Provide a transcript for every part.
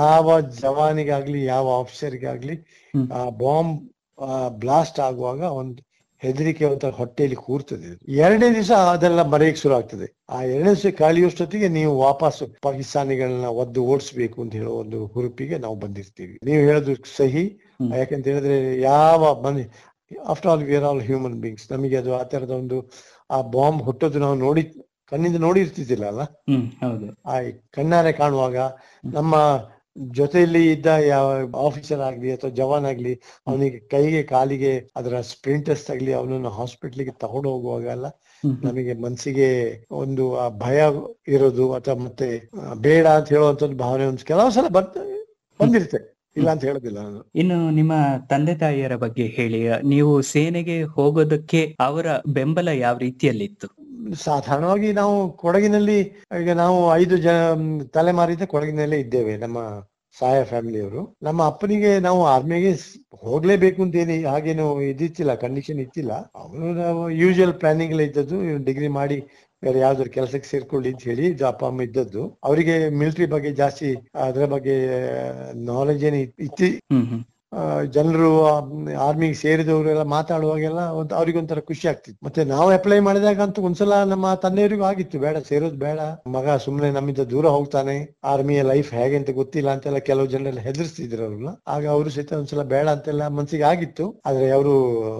ಯಾವ ಜವಾನಿಗಾಗ್ಲಿ ಯಾವ ಆಫೀಸರ್ಗಾಗ್ಲಿ ಹ್ಮ್. ಆ ಬಾಂಬ್ ಬ್ಲಾಸ್ಟ್ ಆಗುವಾಗ ಒಂದು ಹೆದರಿಕೆ ಅಂತ ಹೊಟ್ಟೆಯಲ್ಲಿ ಕೂರ್ತದೆ ಅದು. ಎರಡನೇ ದಿವಸ ಅದೆಲ್ಲ ಮರೆಯಕ್ ಶುರು ಆಗ್ತದೆ ಆ ಎರಡನೇ ದಿವಸ ಕಳಿಯುವಷ್ಟೊತ್ತಿಗೆ ನೀವು ವಾಪಸ್ ಪಾಕಿಸ್ತಾನಿಗಳನ್ನ ಒದ್ದು ಓಡಿಸ್ಬೇಕು ಅಂತ ಹೇಳೋ ಒಂದು ಹುರುಪಿಗೆ ನಾವು ಬಂದಿರ್ತೀವಿ ನೀವು ಹೇಳೋದು ಸಹಿ ಹ್ಮ್. ಯಾಕಂತ ಹೇಳಿದ್ರೆ ಯಾವ ಮನೆ after all we are all human beings ನಮಗೆ ಅದು ಆ ತರದ ಒಂದು ಆ ಬಾಂಬ್ ಹುಟ್ಟೋದು ನಾವು ನೋಡಿ ಕಣ್ಣಿಂದ ನೋಡಿರ್ತಿದ್ದಿಲ್ಲ ಅಲ್ಲ ಹ್ಮ್ ಹೌದು ಆ ಕಣ್ಣಾರೆ ಕಾಣುವಾಗ ನಮ್ಮ ಜೊತೆಯಲ್ಲಿ ಇದ್ದ ಯಾವ ಆಫೀಸರ್ ಆಗ್ಲಿ ಅಥವಾ ಜವಾನ್ ಆಗ್ಲಿ ಅವನಿಗೆ ಕೈಗೆ ಕಾಲಿಗೆ ಅದರ ಸ್ಪ್ರಿಂಟರ್ಸ್ ತಗಲಿ ಅವನನ್ನು ಹಾಸ್ಪಿಟ್ಲಿಗೆ ತಗೊಂಡು ಹೋಗುವಾಗ ಎಲ್ಲ ಹ್ಮ್ ಹ್ಮ್. ನಮಗೆ ಮನಸ್ಸಿಗೆ ಒಂದು ಆ ಭಯ ಇರೋದು ಅಥವಾ ಮತ್ತೆ ಆ, ಬೇಡ ಅಂತ ಹೇಳುವಂತದ್ದು ಭಾವನೆ ಒಂದು ಕೆಲವು ಸಲ ಬಂದ ಬಂದಿರುತ್ತೆ ಇಲ್ಲ ಅಂತ ಹೇಳೋದಿಲ್ಲ ನಾನು ಇನ್ನು ನಿಮ್ಮ ತಂದೆ ತಾಯಿಯರ ಬಗ್ಗೆ ಹೇಳಿ ನೀವು ಸೇನೆಗೆ ಹೋಗೋದಕ್ಕೆ ಅವರ ಬೆಂಬಲ ಯಾವ ರೀತಿಯಲ್ಲಿತ್ತು ಸಾಧಾರಣವಾಗಿ ನಾವು ಕೊಡಗಿನಲ್ಲಿ ಈಗ ನಾವು ಐದು ಜನ ತಲೆಮಾರಿದ ಕೊಡಗಿನಲ್ಲೇ ಇದ್ದೇವೆ ನಮ್ಮ ಸಾಯ ಫ್ಯಾಮಿಲಿಯವರು ನಮ್ಮ ಅಪ್ಪನಿಗೆ ನಾವು ಆರ್ಮಿಗೆ ಹೋಗ್ಲೇಬೇಕು ಅಂತ ಏನು ಹಾಗೇನು ಇದಿತ್ತಿಲ್ಲ ಕಂಡೀಷನ್ ಇತ್ತಿಲ್ಲ ಅವರು ನಾವು ಯೂಶುವಲ್ ಪ್ಲಾನಿಂಗ್ ಎಲ್ಲ ಇದ್ದದ್ದು ಡಿಗ್ರಿ ಮಾಡಿ ಬೇರೆ ಯಾವ್ದಾದ್ರು ಕೆಲಸಕ್ಕೆ ಸೇರ್ಕೊಳ್ಳಿ ಅಂತ ಹೇಳಿ ಇದು ಅಪ್ಪ ಅಮ್ಮ ಇದ್ದದ್ದು ಅವರಿಗೆ ಮಿಲಿಟರಿ ಬಗ್ಗೆ ಜಾಸ್ತಿ ಅದರ ಬಗ್ಗೆ ನಾಲೆಜ್ ಏನು ಇತ್ತಿ ಹ್ಮ್ ಹ್ಮ್ ಜನರು ಆರ್ಮಿಗೆ ಸೇರಿದವರೆಲ್ಲ ಮಾತಾಡುವಾಗೆಲ್ಲ ಒಂದು ಅವ್ರಿಗೊಂಥರ ಖುಷಿ ಆಗ್ತಿತ್ತು ಮತ್ತೆ ನಾವು ಅಪ್ಲೈ ಮಾಡಿದಾಗ ಅಂತೂ ಒಂದ್ಸಲ ನಮ್ಮ ತಂದೆಯವರಿಗೂ ಆಗಿತ್ತು ಬೇಡ ಸೇರೋದು ಬೇಡ ಮಗ ಸುಮ್ನೆ ನಮ್ಮಿಂದ ದೂರ ಹೋಗ್ತಾನೆ ಆರ್ಮಿಯ ಲೈಫ್ ಹೇಗೆ ಅಂತ ಗೊತ್ತಿಲ್ಲ ಅಂತೆಲ್ಲ ಕೆಲವು ಜನರೆಲ್ಲ ಹೆದರ್ಸ್ತಿದ್ರು ಅವ್ರನ್ನ ಆಗ ಅವರು ಸಹಿತ ಒಂದ್ಸಲ ಬೇಡ ಅಂತೆಲ್ಲ ಮನ್ಸಿಗೆ ಆಗಿತ್ತು ಆದ್ರೆ ಅವರು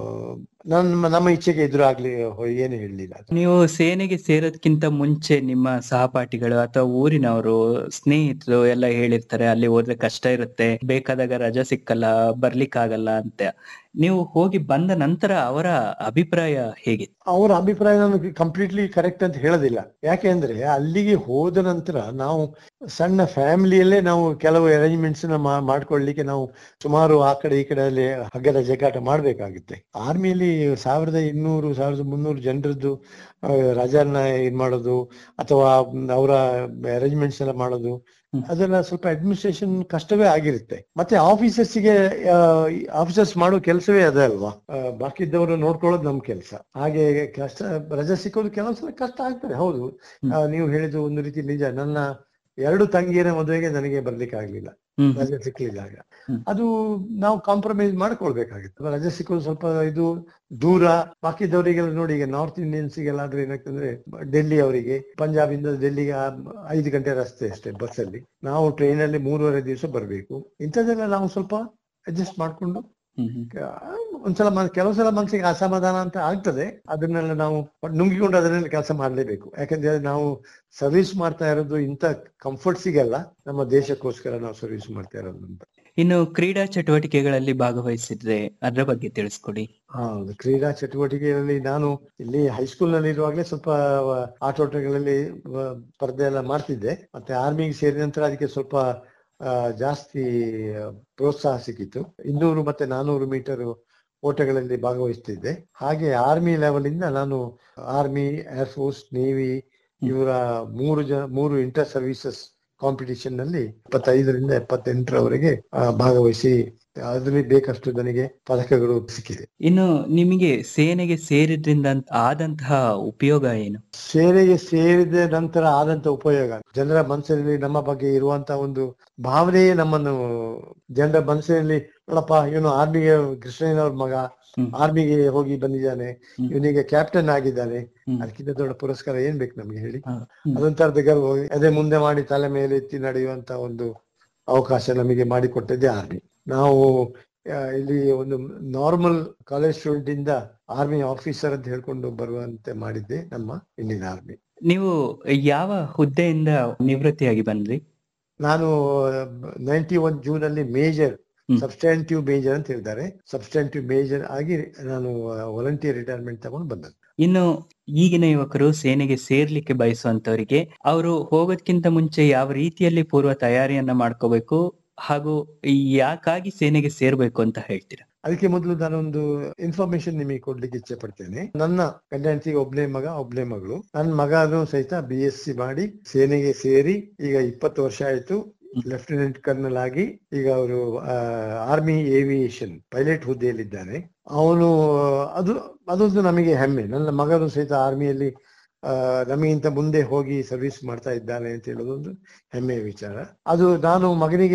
ನಮ್ಮ ನಮ್ಮ ಇಚ್ಛೆಗೆ ಎದುರು ಆಗ್ಲಿ ಏನು ಹೇಳಲಿಲ್ಲ ನೀವು ಸೇನೆಗೆ ಸೇರೋದಕ್ಕಿಂತ ಮುಂಚೆ ನಿಮ್ಮ ಸಹಪಾಠಿಗಳು ಅಥವಾ ಊರಿನವರು ಸ್ನೇಹಿತರು ಎಲ್ಲ ಹೇಳಿರ್ತಾರೆ ಅಲ್ಲಿ ಹೋದ್ರೆ ಕಷ್ಟ ಇರುತ್ತೆ ಬೇಕಾದಾಗ ರಜಾ ಸಿಕ್ಕಲ್ಲ ಬರ್ಲಿಕ್ಕಾಗಲ್ಲ ಅಂತ ನೀವು ಹೋಗಿ ಬಂದ ನಂತರ ಅವರ ಅಭಿಪ್ರಾಯ ಹೇಗಿತ್ತು ಅವರ ಅಭಿಪ್ರಾಯ ನನಗೆ ಕಂಪ್ಲೀಟ್ಲಿ ಕರೆಕ್ಟ್ ಅಂತ ಹೇಳೋದಿಲ್ಲ ಯಾಕೆಂದ್ರೆ ಅಲ್ಲಿಗೆ ಹೋದ ನಂತರ ನಾವು ಸಣ್ಣ ಫ್ಯಾಮಿಲಿಯಲ್ಲೇ ನಾವು ಕೆಲವು ಅರೇಂಜ್ಮೆಂಟ್ಸ್ ಮಾಡ್ಕೊಳ್ಳಿಕ್ಕೆ ನಾವು ಸುಮಾರು ಆ ಕಡೆ ಈ ಕಡೆ ಅಲ್ಲಿ ಹಗ್ಗದ ಜಗಾಟ ಮಾಡ್ಬೇಕಾಗುತ್ತೆ ಆರ್ಮಿಯಲ್ಲಿ ಸಾವಿರದ ಇನ್ನೂರು ಸಾವಿರದ ಮುನ್ನೂರು ಜನರದ್ದು ಆ, ರಜಾನ ಇದ್ ಮಾಡೋದು ಅಥವಾ ಅವರ ಅರೇಂಜ್ಮೆಂಟ್ಸ್ ಎಲ್ಲ ಮಾಡೋದು ಹ್ಮ್. ಅದೆಲ್ಲ ಸ್ವಲ್ಪ ಅಡ್ಮಿನಿಸ್ಟ್ರೇಷನ್ ಕಷ್ಟವೇ ಆಗಿರುತ್ತೆ ಮತ್ತೆ ಆಫೀಸರ್ಸ್ಗೆ ಆಫೀಸರ್ಸ್ ಮಾಡೋ ಕೆಲಸವೇ ಅದೇ ಅಲ್ವಾ ಆ, ಬಾಕಿದ್ದವರು ನೋಡ್ಕೊಳ್ಳೋದು ನಮ್ ಕೆಲಸ ಹಾಗೆ ಕಷ್ಟ ರಜೆ ಸಿಕ್ಕೋದು ಕೆಲವು ಸಲ ಕಷ್ಟ ಆಗ್ತದೆ ಹೌದು ಹ್ಮ್. ಆ, ನೀವು ಹೇಳಿದ್ದು ಒಂದು ರೀತಿ ನಿಜ ನನ್ನ ಎರಡು ತಂಗಿಯರ ಮದುವೆಗೆ ನನಗೆ ಬರ್ಲಿಕ್ಕೆ ಆಗ್ಲಿಲ್ಲ ಹ್ಮ್ ರಜೆ ಸಿಕ್ಲಿಲ್ಲ ಹ್ಮ್. ಅದು ನಾವು ಕಾಂಪ್ರಮೈಸ್ ಮಾಡ್ಕೊಳ್ಬೇಕಾಗಿತ್ತು ರಜೆ ಸಿಕ್ಕೋದು ಸ್ವಲ್ಪ ಇದು ದೂರ ಬಾಕಿದವರಿಗೆಲ್ಲ ನೋಡಿ ಈಗ ನಾರ್ತ್ ಇಂಡಿಯನ್ಸ್ಗೆಲ್ಲ ಆದ್ರೆ ಏನಾಗ್ತಂದ್ರೆ ಡೆಲ್ಲಿ ಅವರಿಗೆ ಪಂಜಾಬ್ ಇಂದ ಡೆಲ್ಲಿಗೆ ಆ ಐದು ಗಂಟೆ ರಸ್ತೆ ಅಷ್ಟೇ ಬಸ್ ಅಲ್ಲಿ ನಾವು ಟ್ರೈನ್ ಅಲ್ಲಿ ಮೂರುವರೆ ದಿವಸ ಬರಬೇಕು ಇಂಥದ್ದೆಲ್ಲ ನಾವು ಸ್ವಲ್ಪ ಅಡ್ಜಸ್ಟ್ ಮಾಡ್ಕೊಂಡು ಹ್ಮ್ ಹ್ಮ್. ಆ, ಒಂದ್ಸಲ ಮನ್- ಕೆಲವು ಸಲ ಮನಸ್ಸಿಗೆ ಅಸಮಾಧಾನ ಅಂತ ಆಗ್ತದೆ ಅದನ್ನೆಲ್ಲ ನಾವು ನುಂಗಿಕೊಂಡು ಅದನ್ನೆಲ್ಲ ಕೆಲಸ ಮಾಡ್ಲೇಬೇಕು ಯಾಕಂದ್ರೆ ನಾವು ಸರ್ವಿಸ್ ಮಾಡ್ತಾ ಇರೋದು ಇಂಥ ಕಂಫರ್ಟ್ ಸಿಗಲ್ಲ ನಮ್ಮ ದೇಶಕ್ಕೋಸ್ಕರ ನಾವು ಸರ್ವಿಸ್ ಮಾಡ್ತಾ ಇರೋದು ಅಂತ ಇನ್ನು ಕ್ರೀಡಾ ಚಟುವಟಿಕೆಗಳಲ್ಲಿ ಭಾಗವಹಿಸಿದ್ರೆ ಅದ್ರ ಬಗ್ಗೆ ತಿಳಿಸ್ಕೊಡಿ ಹೌದು ಕ್ರೀಡಾ ಚಟುವಟಿಕೆಗಳಲ್ಲಿ ನಾನು ಇಲ್ಲಿ ಹೈಸ್ಕೂಲ್ ನಲ್ಲಿ ಇರುವಾಗಲೇ ಸ್ವಲ್ಪ ಆ, ಆಟೋಟಗಳಲ್ಲಿ ಆ, ಸ್ಪರ್ಧೆ ಎಲ್ಲ ಮಾಡ್ತಿದ್ದೆ ಮತ್ತೆ ಆರ್ಮಿಗೆ ಸೇರಿದ ನಂತರ ಅದಕ್ಕೆ ಸ್ವಲ್ಪ ಆ, ಜಾಸ್ತಿ ಆ, ಪ್ರೋತ್ಸಾಹ ಸಿಕ್ಕಿತ್ತು ಇನ್ನೂರು ಮತ್ತೆ ನಾನೂರು ಮೀಟರ್ ಓಟಗಳಲ್ಲಿ ಭಾಗವಹಿಸ್ತಿದ್ದೆ ಹಾಗೆ ಆರ್ಮಿ ಲೆವೆಲ್ ಇಂದ ನಾನು ಆರ್ಮಿ ಏರ್ಫೋರ್ಸ್ ನೇವಿ ಇವರ ಮೂರು ಜನ ಮೂರು ಇಂಟರ್ ಸರ್ವಿಸಸ್ ಕಾಂಪಿಟಿಷನ್ ನಲ್ಲಿ ಇಪ್ಪತ್ತೈದರಿಂದ ಎಪ್ಪತ್ತೆಂಟರವರೆಗೆ ಆ, ಭಾಗವಹಿಸಿ ಅದರಲ್ಲಿ ಬೇಕಷ್ಟು ನನಗೆ ಪದಕಗಳು ಸಿಕ್ಕಿದೆ ಇನ್ನು ನಿಮಗೆ ಸೇನೆಗೆ ಸೇರಿದ್ರಿಂದ ಆದಂತಹ ಉಪಯೋಗ ಏನು ಸೇನೆಗೆ ಸೇರಿದ ನಂತರ ಆದಂತ ಉಪಯೋಗ ಜನರ ಮನಸ್ಸಿನಲ್ಲಿ ನಮ್ಮ ಬಗ್ಗೆ ಇರುವಂತ ಒಂದು ಭಾವನೆಯೇ ನಮ್ಮನ್ನು ಜನರ ಮನಸ್ಸಿನಲ್ಲಿ ನೋಡಪ್ಪ ಇವನು ಆರ್ಮಿಗೆ ಕೃಷ್ಣಯ್ಯನವ್ರ ಮಗ ಹ್ಮ್. ಆರ್ಮಿಗೆ ಹೋಗಿ ಬಂದಿದ್ದಾನೆ ಹ್ಮ್. ಇವನಿಗೆ ಕ್ಯಾಪ್ಟನ್ ಆಗಿದ್ದಾನೆ ಹ್ಮ್. ಅದಕ್ಕಿಂತ ದೊಡ್ಡ ಪುರಸ್ಕಾರ ಏನ್ ಬೇಕು ನಮ್ಗೆ ಹೇಳಿ ಹ. ಹ್ಮ್. ಅದೊಂಥರದ ಗರ್ವ ಅದೇ ಮುಂದೆ ಮಾಡಿ ತಲೆ ಮೇಲೆ ಎತ್ತಿ ನಡೆಯುವಂತ ಒಂದು ಅವಕಾಶ ನಮಗೆ ಮಾಡಿಕೊಟ್ಟದ್ದೇ ಆರ್ಮಿ ನಾವು ಆ, ಇಲ್ಲಿ ಒಂದು ನಾರ್ಮಲ್ ಕಾಲೇಜ್ ಸ್ಟೂಡೆಂಟ್ ಇಂದ ಆರ್ಮಿ ಆಫೀಸರ್ ಅಂತ ಹೇಳ್ಕೊಂಡು ಬರುವಂತೆ ಮಾಡಿದ್ದೆ ನಮ್ಮ ಇಂಡಿಯನ್ ಆರ್ಮಿ ನೀವು ಯಾವ ಹುದ್ದೆಯಿಂದ ನಿವೃತ್ತಿಯಾಗಿ ಬಂದ್ರಿ ನಾನು ನೈಂಟಿ ಒನ್ ಜೂನ್ ಅಲ್ಲಿ ಮೇಜರ್ ಹ್ಮ್. ಸಬ್ಸ್ಟ್ಯಾಂಟಿವ್ ಮೇಜರ್ ಅಂತ ಹೇಳ್ತಾರೆ ಸಬ್ಸ್ಟ್ಯಾಂಟಿವ್ ಮೇಜರ್ ಆಗಿ ನಾನು ವಾಲಂಟಿಯರ್ ರಿಟೈರ್ಮೆಂಟ್ ತಗೊಂಡು ಬಂದದ್ದು ಇನ್ನು ಈಗಿನ ಯುವಕರು ಸೇನೆಗೆ ಸೇರ್ಲಿಕ್ಕೆ ಬಯಸುವಂತವರಿಗೆ ಅವರು ಹೋಗೋದ್ಕಿಂತ ಮುಂಚೆ ಯಾವ ರೀತಿಯಲ್ಲಿ ಪೂರ್ವ ತಯಾರಿಯನ್ನ ಮಾಡ್ಕೋಬೇಕು ಹಾಗೂ ಯಾಕಾಗಿ ಸೇನೆಗೆ ಸೇರ್ಬೇಕು ಅಂತ ಹೇಳ್ತೀರಾ ಅದಕ್ಕೆ ಮೊದಲು ನಾನೊಂದು ಇನ್ಫಾರ್ಮೇಶನ್ ನಿಮಗೆ ಕೊಡ್ಲಿಕ್ಕೆ ಇಚ್ಛೆ ಪಡ್ತೇನೆ ನನ್ನ ಗಂಡ ಹೆಂಡತಿಗೆ ಒಬ್ನೇ ಮಗ ಒಬ್ನೇ ಮಗಳು ನನ್ನ ಮಗನು ಸಹಿತ ಬಿ ಎಸ್ ಸಿ ಮಾಡಿ ಸೇನೆಗೆ ಸೇರಿ ಈಗ ಇಪ್ಪತ್ತು ವರ್ಷ ಆಯ್ತು ಲೆಫ್ಟಿನೆಂಟ್ ಕರ್ನಲ್ ಆಗಿ ಈಗ ಅವರು ಆರ್ಮಿ ಏವಿಯೇಷನ್ ಪೈಲಟ್ ಹುದ್ದೆಯಲ್ಲಿದ್ದಾನೆ ಅವನು ಅದು ಅದೊಂದು ನಮಗೆ ಹೆಮ್ಮೆ ನನ್ನ ಮಗನು ಸಹಿತ ಆರ್ಮಿಯಲ್ಲಿ ಆ, ನಮಗಿಂತ ಮುಂದೆ ಹೋಗಿ ಸರ್ವಿಸ್ ಮಾಡ್ತಾ ಇದ್ದಾನೆ ಅಂತ ಹೇಳೋದೊಂದು ಹೆಮ್ಮೆಯ ವಿಚಾರ ಅದು ನಾನು ಮಗನಿಗೆ